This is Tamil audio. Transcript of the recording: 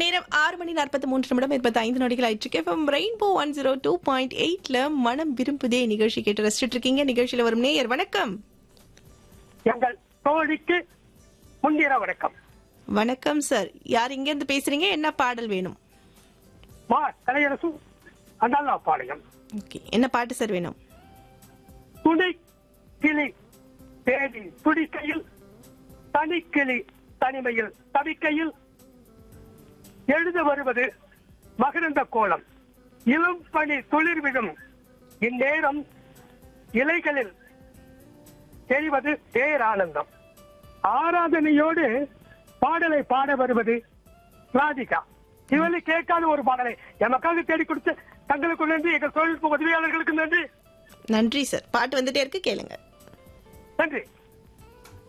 நேரம் ஆறு மணி நாற்பத்தி மூன்று நிமிடம் இருபத்தி ஐந்து நொடிகள் ஆயிடுச்சு FM rainbow one zero two point எயிட்ல மனம் விரும்புதே நிகழ்ச்சி கேட்டு ரசிச்சுட்டு இருக்கீங்க நிகழ்ச்சியில வரும் நேயர் வணக்கம் எங்கள் தோழிக்கு முன்னிர வணக்கம் வணக்கம் சார் யார் இங்க இருந்து பேசுறீங்க என்ன பாடல் வேணும் மா கலையரசு அண்ணா பாளையம் ஓகே என்ன பாட்டு சார் வேணும் துணை கிளி தேடி துடிக்கையில் தனிக்கிளி தனிமையில் தவிக்கையில் எழுத வருவது மகரந்த கோலம் இளம் பனி துளிர் விழும் இந்நேரம் இலைகளில் தெரிவது பேரானந்தம் ஆராதனையோடு பாடலை பாட வருவது ராதிகா இவளை கேட்காத ஒரு பாடலை எமக்காக தேடி கொடுத்து தங்களுக்கு நன்றி எங்கள் தொழில்நுட்ப உதவியாளர்களுக்கு நன்றி நன்றி சார் பாட்டு வந்துட்டே இருக்கு கேளுங்க நன்றி